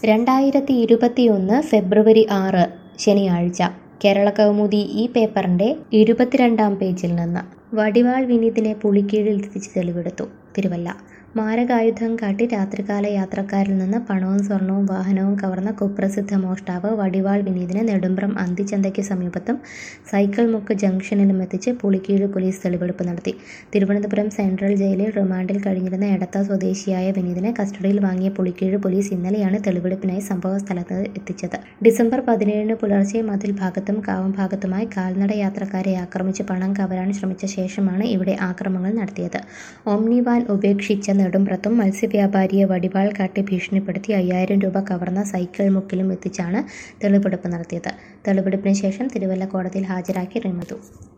രണ്ടായിരത്തി ഇരുപത്തിയൊന്ന് ഫെബ്രുവരി ആറ് ശനിയാഴ്ച കേരള കൗമുദി ഈ പേപ്പറിന്റെ ഇരുപത്തിരണ്ടാം പേജിൽ നിന്ന് വടിവാൾ വിനീതിനെ പുളിക്കീഴിൽ എത്തിച്ച് തെളിവെടുത്തു തിരുവല്ല മാരകായുധം കാട്ടി രാത്രികാല യാത്രക്കാരിൽ നിന്ന് പണവും സ്വർണവും വാഹനവും കവർന്ന കുപ്രസിദ്ധ മോഷ്ടാവ് വടിവാൾ വിനീതിനെ നെടുമ്പ്രം അന്തിച്ചന്തയ്ക്ക് സമീപത്തും സൈക്കിൾ മുക്ക് ജംഗ്ഷനിലും എത്തിച്ച് പുളിക്കീഴ് പോലീസ് തെളിവെടുപ്പ് നടത്തി തിരുവനന്തപുരം സെൻട്രൽ ജയിലിൽ റിമാൻഡിൽ കഴിഞ്ഞിരുന്ന എടത്ത സ്വദേശിയായ വിനീതിനെ കസ്റ്റഡിയിൽ വാങ്ങിയ പുളിക്കീഴ് പോലീസ് ഇന്നലെയാണ് തെളിവെടുപ്പിനായി സംഭവ സ്ഥലത്ത് എത്തിച്ചത് ഡിസംബർ പതിനേഴിന് പുലർച്ചെ മതിൽ ഭാഗത്തും കാവും ഭാഗത്തുമായി കാൽനട യാത്രക്കാരെ ആക്രമിച്ച് പണം കവരാൻ ശ്രമിച്ച ശേഷമാണ് ഇവിടെ ആക്രമണങ്ങൾ നടത്തിയത് ഓംനി വാൻ ഉപേക്ഷിച്ച നെടുമ്പ്രത്തും മത്സ്യവ്യാപാരിയെ വടിവാൾ കാട്ടി ഭീഷണിപ്പെടുത്തി അയ്യായിരം രൂപ കവർന്ന സൈക്കിൾ മുക്കിലും എത്തിച്ചാണ് തെളിവെടുപ്പ് നടത്തിയത് തെളിവെടുപ്പിന് ശേഷം തിരുവല്ല കോടതിയിൽ ഹാജരാക്കി റിമതു